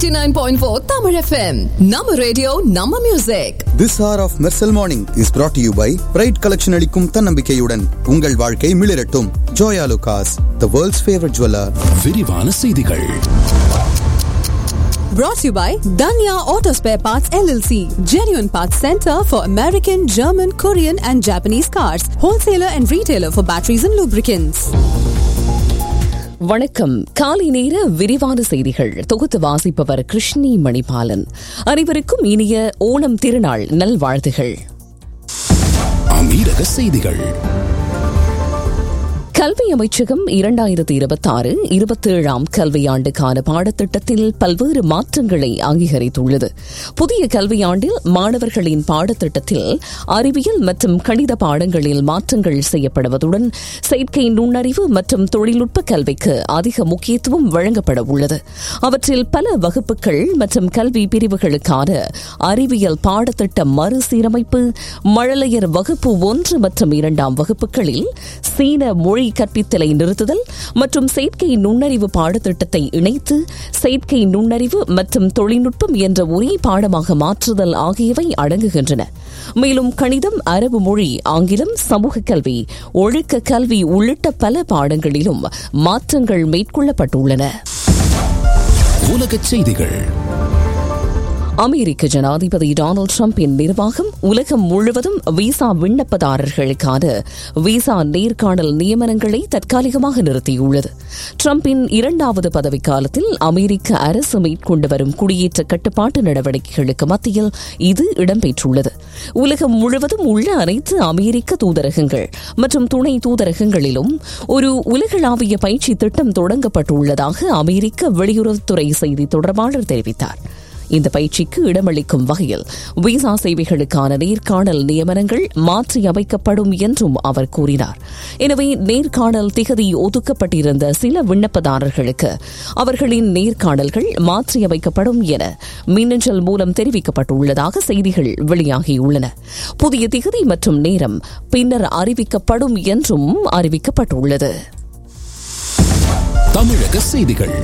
89.4 Tamil FM. நம்ம radio நம்ம music This hour of Mersal Morning is brought to you by Pride Collection அளிக்கும் தன்னம்பிக்கையுடன் உங்கள் வாழ்க்கை மிளிரட்டும் Joya லுகாஸ் the world's favorite jeweler விரிவான செய்திகள் brought to you by Danya Auto Spare Parts LLC. Genuine Parts Center for American, German, Korean and Japanese cars. Wholesaler and retailer for batteries and lubricants. வணக்கம் காலை நேர விரிவான செய்திகள் தொகுத்து வாசிப்பவர் கிருஷ்ணி மணிபாலன் அனைவருக்கும் இனிய ஓணம் திருநாள் நல்வாழ்த்துகள் அமீரக செய்திகள் கல்வி அமைச்சகம் இரண்டாயிரத்தி இருபத்தி ஆறு இருபத்தேழாம் கல்வியாண்டுக்கான பாடத்திட்டத்தில் பல்வேறு மாற்றங்களை அங்கீகரித்துள்ளது புதிய கல்வியாண்டில் மாணவர்களின் பாடத்திட்டத்தில் அறிவியல் மற்றும் கணித பாடங்களில் மாற்றங்கள் செய்யப்படுவதுடன் செயற்கை நுண்ணறிவு மற்றும் தொழில்நுட்ப கல்விக்கு அதிக முக்கியத்துவம் வழங்கப்பட உள்ளது அவற்றில் பல வகுப்புகள் மற்றும் கல்வி பிரிவுகளுக்கான அறிவியல் பாடத்திட்ட மறுசீரமைப்பு மழலையர் வகுப்பு ஒன்று மற்றும் இரண்டாம் வகுப்புகளில் சீன மொழி கற்பித்தலை நிறுத்துதல் மற்றும் செயற்கை நுண்ணறிவு பாடத்திட்டத்தை இணைத்து செயற்கை நுண்ணறிவு மற்றும் தொழில்நுட்பம் என்ற ஒரே பாடமாக மாற்றுதல் ஆகியவை அடங்குகின்றன மேலும் கணிதம் அரபு மொழி ஆங்கிலம் சமூக கல்வி ஒழுக்க கல்வி உள்ளிட்ட பல பாடங்களிலும் மாற்றங்கள் மேற்கொள்ளப்பட்டுள்ளன உலகச் செய்திகள் அமெரிக்க ஜனாதிபதி டொனால்டு டிரம்பின் நிர்வாகம் உலகம் முழுவதும் விசா விண்ணப்பதாரர்களுக்கான விசா நேர்காணல் நியமனங்களை தற்காலிகமாக நிறுத்தியுள்ளது டிரம்பின் இரண்டாவது பதவிக்காலத்தில் அமெரிக்க அரசு மேற்கொண்டு வரும் குடியேற்ற கட்டுப்பாட்டு நடவடிக்கைகளுக்கு மத்தியில் இது இடம்பெற்றுள்ளது உலகம் முழுவதும் உள்ள அனைத்து அமெரிக்க தூதரகங்கள் மற்றும் துணை தூதரகங்களிலும் ஒரு உலகளாவிய பயிற்சி திட்டம் தொடங்கப்பட்டுள்ளதாக அமெரிக்க வெளியுறவுத்துறை செய்தி தொடர்பாளர் தெரிவித்தார் இந்த பயிற்சிக்கு இடமளிக்கும் வகையில் விசா சேவைகளுக்கான நேர்காணல் நியமனங்கள் மாற்றி அமைக்கப்படும் என்றும் அவர் கூறினார் எனவே நேர்காணல் திகதி ஒதுக்கப்பட்டிருந்த சில விண்ணப்பதாரர்களுக்கு அவர்களின் நேர்காணல்கள் மாற்றியமைக்கப்படும் என மின்னஞ்சல் மூலம் தெரிவிக்கப்பட்டுள்ளதாக செய்திகள் வெளியாகியுள்ளன புதிய திகதி மற்றும் நேரம் பின்னர் அறிவிக்கப்படும் என்றும் அறிவிக்கப்பட்டுள்ளது தமிழக செய்திகள்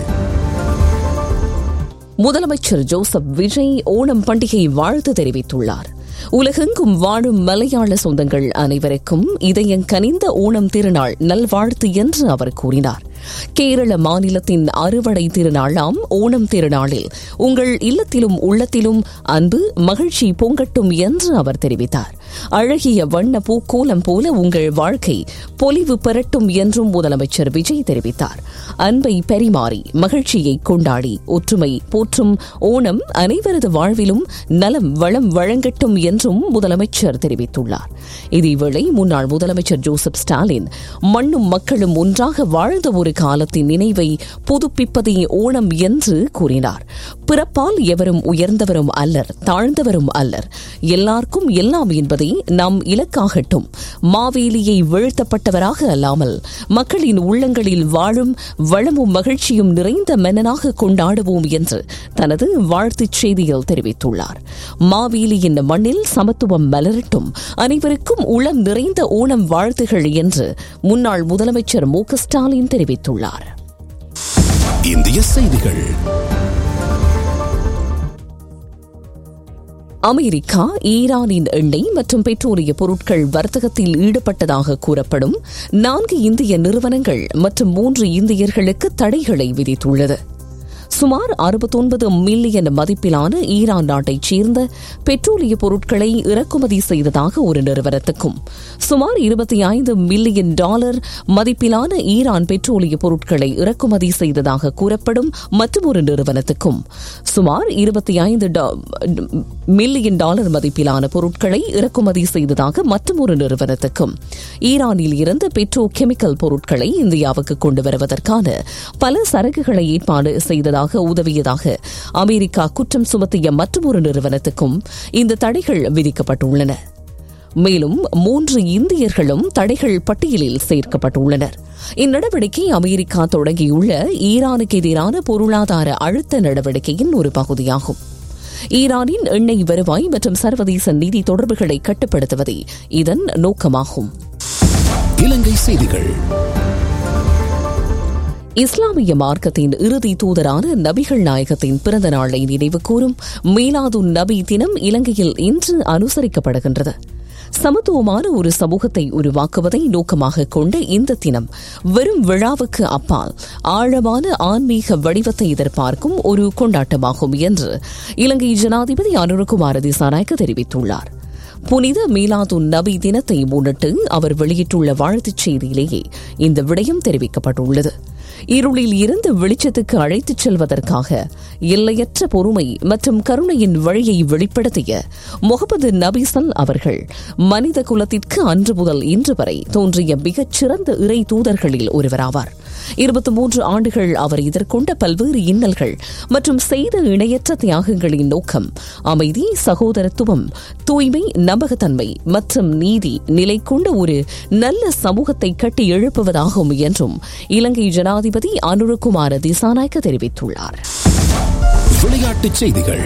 முதலமைச்சர் ஜோசப் விஜய் ஓணம் பண்டிகை வாழ்த்து தெரிவித்துள்ளார் உலகெங்கும் வாழும் மலையாள சொந்தங்கள் அனைவருக்கும் இதயங்கனிந்த ஓணம் திருநாள் நல்வாழ்த்து என்று அவர் கூறினார் கேரள மாநிலத்தின் அறுவடை திருநாளாம் ஓணம் திருநாளில் உங்கள் இல்லத்திலும் உள்ளத்திலும் அன்பு மகிழ்ச்சி பொங்கட்டும் என்று அவர் தெரிவித்தார் அழகிய வண்ண பூக்கோலம் போல உங்கள் வாழ்க்கை பொலிவு பெறட்டும் என்றும் முதலமைச்சர் விஜய் தெரிவித்தார் அன்பை பரிமாறி மகிழ்ச்சியை கொண்டாடி ஒற்றுமை போற்றும் ஓணம் அனைவரது வாழ்விலும் நலம் வளம் வழங்கட்டும் என்றும் முதலமைச்சர் தெரிவித்துள்ளார் இதேவேளை முன்னாள் முதலமைச்சர் ஜோசப் ஸ்டாலின் மண்ணும் மக்களும் ஒன்றாக வாழ்ந்த ஒரு காலத்தின் நினைவை புதுப்பிப்பதே ஓணம் என்று கூறினார் பிறப்பால் எவரும் உயர்ந்தவரும் அல்லர் தாழ்ந்தவரும் அல்லர் எல்லாருக்கும் எல்லாம் என்பதே நாம் இலக்காகட்டும் மாவேலியை வீழ்த்தப்பட்டவராக அல்லாமல் மக்களின் உள்ளங்களில் வாழும் வளமும் மகிழ்ச்சியும் நிறைந்த மன்னனாக கொண்டாடுவோம் என்று தனது வாழ்த்துச் செய்தியில் தெரிவித்துள்ளார் மாவேலியின் மண்ணில் சமத்துவம் மலரட்டும் அனைவருக்கும் உளம் நிறைந்த ஓணம் வாழ்த்துகள் என்று முன்னாள் முதலமைச்சர் மு க ஸ்டாலின் தெரிவித்துள்ளார் இந்திய செய்திகள் அமெரிக்கா ஈரானின் எண்ணெய் மற்றும் பெட்ரோலிய பொருட்கள் வர்த்தகத்தில் ஈடுபட்டதாக கூறப்படும் நான்கு இந்திய நிறுவனங்கள் மற்றும் மூன்று இந்தியர்களுக்கு தடைகளை விதித்துள்ளது சுமார் அறுபத்தொன்பது மில்லியன் மதிப்பிலான ஈரான் நாட்டைச் சேர்ந்த பெட்ரோலிய பொருட்களை இறக்குமதி செய்ததாக ஒரு நிறுவனத்துக்கும் சுமார் இருபத்தி ஐந்து மில்லியன் டாலர் மதிப்பிலான ஈரான் பெட்ரோலிய பொருட்களை இறக்குமதி செய்ததாக கூறப்படும் மற்றொரு நிறுவனத்துக்கும் சுமார் இருபத்தி ஐந்து மில்லியன் டாலர் மதிப்பிலான பொருட்களை இறக்குமதி செய்ததாக மற்றொரு நிறுவனத்துக்கும் ஈரானில் இருந்து பெட்ரோ கெமிக்கல் பொருட்களை இந்தியாவுக்கு கொண்டு வருவதற்கான பல சரக்குகளை ஏற்பாடு செய்ததாக உதவியதாக அமெரிக்கா குற்றம் சுமத்திய மற்றொரு நிறுவனத்துக்கும் இந்த தடைகள் விதிக்கப்பட்டுள்ளன மேலும் மூன்று இந்தியர்களும் தடைகள் பட்டியலில் சேர்க்கப்பட்டுள்ளனர் இந்நடவடிக்கை அமெரிக்கா தொடங்கியுள்ள ஈரானுக்கு எதிரான பொருளாதார அழுத்த நடவடிக்கையின் ஒரு பகுதியாகும் ஈரானின் எண்ணெய் வருவாய் மற்றும் சர்வதேச நிதி தொடர்புகளை கட்டுப்படுத்துவதே இதன் நோக்கமாகும் இலங்கை செய்திகள் இஸ்லாமிய மார்க்கத்தின் இறுதி தூதரான நபிகள் நாயகத்தின் பிறந்த நாளை நினைவு கூறும் மீலாது நபி தினம் இலங்கையில் இன்று அனுசரிக்கப்படுகின்றது சமத்துவமான ஒரு சமூகத்தை உருவாக்குவதை நோக்கமாக கொண்ட இந்த தினம் வெறும் விழாவுக்கு அப்பால் ஆழமான ஆன்மீக வடிவத்தை எதிர்பார்க்கும் ஒரு கொண்டாட்டமாகும் என்று இலங்கை ஜனாதிபதி அனுரகுமார திசாநாயக்க தெரிவித்துள்ளார் புனித மீலாது நபி தினத்தை முன்னிட்டு அவர் வெளியிட்டுள்ள வாழ்த்துச் செய்தியிலேயே இந்த விடயம் தெரிவிக்கப்பட்டுள்ளது இருளில் இருந்து வெளிச்சத்துக்கு அழைத்துச் செல்வதற்காக எல்லையற்ற பொறுமை மற்றும் கருணையின் வழியை வெளிப்படுத்திய முகமது நபிசல் அவர்கள் மனித குலத்திற்கு அன்று முதல் இன்று வரை தோன்றிய மிகச் சிறந்த இறை தூதர்களில் ஒருவராவார் இருபத்தி மூன்று ஆண்டுகள் அவர் எதிர்கொண்ட பல்வேறு இன்னல்கள் மற்றும் செய்த இணையற்ற தியாகங்களின் நோக்கம் அமைதி சகோதரத்துவம் தூய்மை நம்பகத்தன்மை மற்றும் நீதி நிலை கொண்ட ஒரு நல்ல சமூகத்தை கட்டி எழுப்புவதாகும் என்றும் இலங்கை ஜனாதிபதி அனுரகுமார திசாநாயக்க தெரிவித்துள்ளார் விளையாட்டுச் செய்திகள்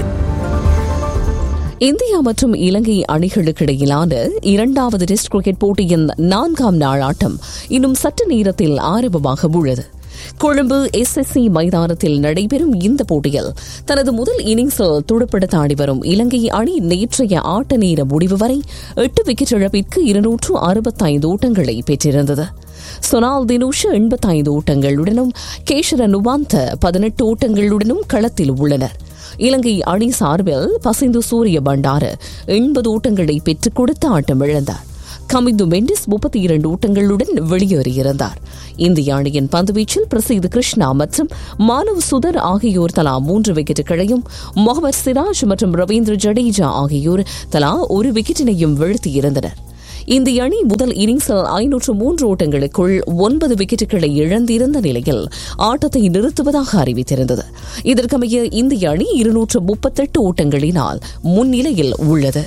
இந்தியா மற்றும் இலங்கை அணிகளுக்கிடையிலான இரண்டாவது டெஸ்ட் கிரிக்கெட் போட்டியின் நான்காம் நாள் ஆட்டம் இன்னும் சற்று நேரத்தில் ஆரம்பமாக உள்ளது கொழும்பு எஸ்எஸ்சி மைதானத்தில் நடைபெறும் இந்த போட்டியில் தனது முதல் இன்னிங்ஸில் துடுப்படுத்த ஆடி வரும் இலங்கை அணி நேற்றைய ஆட்ட நேர முடிவு வரை எட்டு விக்கெட் இழப்பிற்கு இருநூற்று அறுபத்தைந்து ஓட்டங்களை பெற்றிருந்தது சொனால் தினூஷ் எண்பத்தைந்து ஓட்டங்களுடனும் கேஷர நுவாந்த பதினெட்டு ஓட்டங்களுடனும் களத்தில் உள்ளனர் இலங்கை அணி சார்பில் பசிந்து சூரிய பண்டார எண்பது ஓட்டங்களை பெற்றுக் கொடுத்து ஆட்டமிழந்தார் கமிந்து மெண்டிஸ் முப்பத்தி இரண்டு ஓட்டங்களுடன் வெளியேறியிருந்தார் இந்திய அணியின் பந்துவீச்சில் பிரசீத் கிருஷ்ணா மற்றும் மானவ் சுதர் ஆகியோர் தலா மூன்று விக்கெட்டுகளையும் முகமது சிராஜ் மற்றும் ரவீந்திர ஜடேஜா ஆகியோர் தலா ஒரு விக்கெட்டினையும் வீழ்த்தியிருந்தனர் இந்திய அணி முதல் இன்னிங்ஸில் ஐநூற்று மூன்று ஓட்டங்களுக்குள் ஒன்பது விக்கெட்டுகளை இழந்திருந்த நிலையில் ஆட்டத்தை நிறுத்துவதாக அறிவித்திருந்தது இதற்கமைய இந்திய அணி இருநூற்று முப்பத்தெட்டு ஓட்டங்களினால் முன்னிலையில் உள்ளது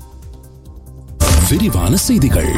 விரிவான செய்திகள்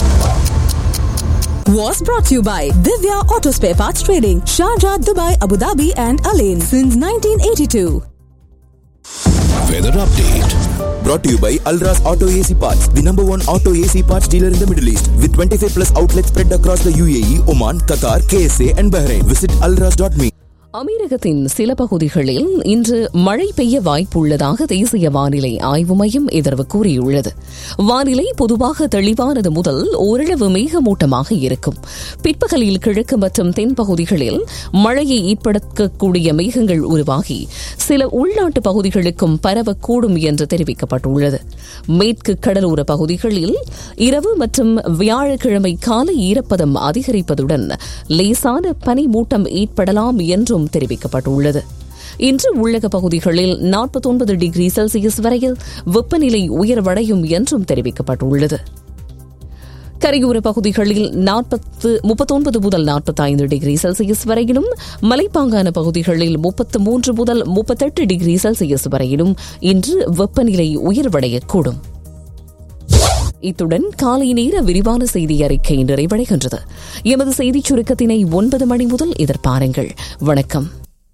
Was brought to you by Divya Auto Spare Parts Trading, Sharjah, Dubai, Abu Dhabi, and Alain since 1982. Weather update Brought to you by Alras Auto AC Parts, the number one auto AC parts dealer in the Middle East, with 25 plus outlets spread across the UAE, Oman, Qatar, KSA, and Bahrain. Visit alras.me. அமீரகத்தின் சில பகுதிகளில் இன்று மழை பெய்ய வாய்ப்புள்ளதாக தேசிய வானிலை ஆய்வு மையம் எதிர்வு கூறியுள்ளது வானிலை பொதுவாக தெளிவானது முதல் ஓரளவு மேகமூட்டமாக இருக்கும் பிற்பகலில் கிழக்கு மற்றும் தென் பகுதிகளில் மழையை ஏற்படுத்தக்கூடிய மேகங்கள் உருவாகி சில உள்நாட்டு பகுதிகளுக்கும் பரவக்கூடும் என்று தெரிவிக்கப்பட்டுள்ளது மேற்கு கடலோர பகுதிகளில் இரவு மற்றும் வியாழக்கிழமை காலை ஈரப்பதம் அதிகரிப்பதுடன் லேசான பனிமூட்டம் ஏற்படலாம் என்றும் தெரிவிக்கப்பட்டுள்ளது இன்று உள்ளக பகுதிகளில் நாற்பத்தொன்பது டிகிரி செல்சியஸ் வரையில் வெப்பநிலை உயர்வடையும் என்றும் தெரிவிக்கப்பட்டுள்ளது கரையோர பகுதிகளில் நாற்பத்து முப்பத்தொன்பது முதல் நாற்பத்தைந்து டிகிரி செல்சியஸ் வரையிலும் மலைப்பாங்கான பகுதிகளில் முப்பத்து மூன்று முதல் முப்பத்தெட்டு டிகிரி செல்சியஸ் வரையிலும் இன்று வெப்பநிலை உயர்வடையக்கூடும் இத்துடன் காலை நேர விரிவான செய்தி அறிக்கை நிறைவடைகின்றது எமது செய்திச் சுருக்கத்தினை ஒன்பது மணி முதல் எதிர்பாருங்கள் வணக்கம்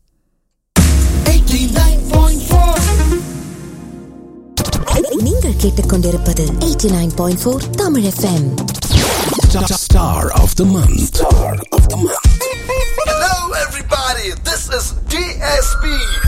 நீங்கள் கேட்டுக்கொண்டிருப்பது 89.4 Tamil FM Star of the month. Star of the month. Hello, everybody. This is DSP.